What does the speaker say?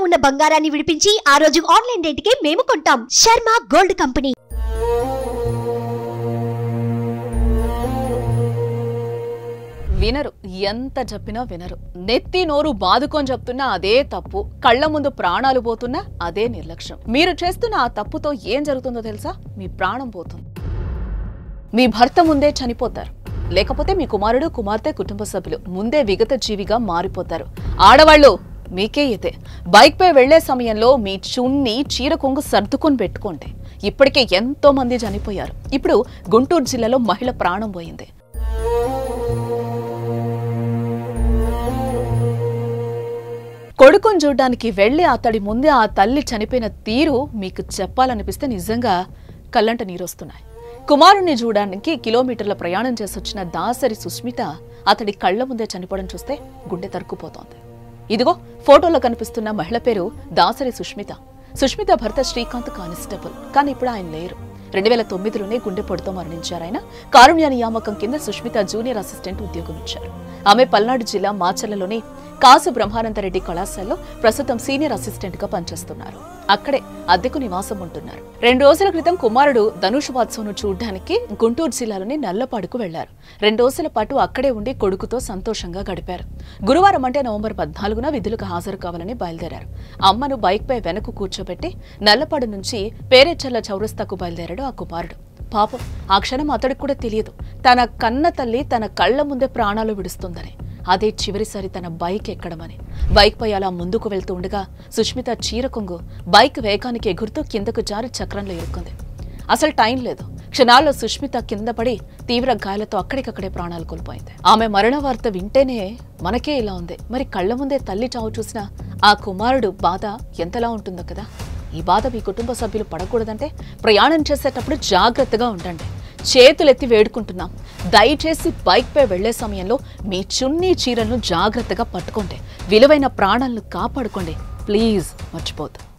ఉన్న బంగారాన్ని విడిపించి ఆ రోజు ఆన్లైన్ రేటుకే మేము కొంటాం శర్మ గోల్డ్ కంపెనీ వినరు ఎంత చెప్పినా వినరు నెత్తి నోరు బాదుకొని చెప్తున్నా అదే తప్పు కళ్ళ ముందు ప్రాణాలు పోతున్నా అదే నిర్లక్ష్యం మీరు చేస్తున్న ఆ తప్పుతో ఏం జరుగుతుందో తెలుసా మీ ప్రాణం పోతుంది మీ భర్త ముందే చనిపోతారు లేకపోతే మీ కుమారుడు కుమార్తె కుటుంబ సభ్యులు ముందే విగత జీవిగా మారిపోతారు ఆడవాళ్ళు మీకే ఇదే బైక్ పై వెళ్లే సమయంలో మీ చున్ని చీర కొంగు సర్దుకొని పెట్టుకోండి ఇప్పటికే ఎంతో మంది చనిపోయారు ఇప్పుడు గుంటూరు జిల్లాలో మహిళ ప్రాణం పోయింది కొడుకుని చూడ్డానికి వెళ్లి అతడి ముందే ఆ తల్లి చనిపోయిన తీరు మీకు చెప్పాలనిపిస్తే నిజంగా కళ్ళంట నీరొస్తున్నాయి కుమారుణ్ణి చూడడానికి కిలోమీటర్ల ప్రయాణం చేసొచ్చిన దాసరి సుస్మిత అతడి కళ్ళ ముందే చనిపోవడం చూస్తే గుండె తరుక్కుపోతోంది ఇదిగో ఫోటోలో కనిపిస్తున్న మహిళ పేరు దాసరి సుష్మిత సుష్మిత భర్త శ్రీకాంత్ కానిస్టేబుల్ కానీ ఇప్పుడు ఆయన లేరు రెండు వేల తొమ్మిదిలోనే గుండెపోటుతో మరణించారు ఆయన కారుణ్య నియామకం కింద సుష్మిత జూనియర్ అసిస్టెంట్ ఉద్యోగం ఇచ్చారు ఆమె పల్నాడు జిల్లా మాచర్లలోని కాసు బ్రహ్మానందరెడ్డి కళాశాలలో ప్రస్తుతం సీనియర్ అసిస్టెంట్ గా పనిచేస్తున్నారు అక్కడే అద్దెకు నివాసం ఉంటున్నారు రెండు రోజుల క్రితం కుమారుడు ధనుష్ వాత్సవ్ను చూడ్డానికి గుంటూరు జిల్లాలోని నల్లపాడుకు వెళ్లారు రెండు రోజుల పాటు అక్కడే ఉండి కొడుకుతో సంతోషంగా గడిపారు గురువారం అంటే నవంబర్ పద్నాలుగున విధులకు హాజరు కావాలని బయలుదేరారు అమ్మను బైక్ పై వెనక కూర్చోబెట్టి నల్లపాడు నుంచి పేరేచర్ల చౌరస్తాకు బయలుదేరాడు ఆ కుమారుడు పాపం ఆ క్షణం అతడికి కూడా తెలియదు తన కన్న తల్లి తన కళ్ళ ముందే ప్రాణాలు విడుస్తుందని అదే చివరిసారి తన బైక్ ఎక్కడమని బైక్ పై అలా ముందుకు వెళ్తూ ఉండగా సుష్మిత చీర కొంగు బైక్ వేగానికి ఎగురుతూ కిందకు జారి చక్రంలో ఇరుక్కుంది అసలు టైం లేదు క్షణాల్లో సుష్మిత కింద పడి తీవ్ర గాయాలతో అక్కడికక్కడే ప్రాణాలు కోల్పోయింది ఆమె మరణ వార్త వింటేనే మనకే ఇలా ఉంది మరి కళ్ళ ముందే తల్లి చావు చూసిన ఆ కుమారుడు బాధ ఎంతలా ఉంటుందో కదా ఈ బాధ మీ కుటుంబ సభ్యులు పడకూడదంటే ప్రయాణం చేసేటప్పుడు జాగ్రత్తగా ఉండండి చేతులెత్తి వేడుకుంటున్నాం దయచేసి బైక్ పై వెళ్లే సమయంలో మీ చున్నీ చీరలను జాగ్రత్తగా పట్టుకోండి విలువైన ప్రాణాలను కాపాడుకోండి ప్లీజ్ మర్చిపోద్దు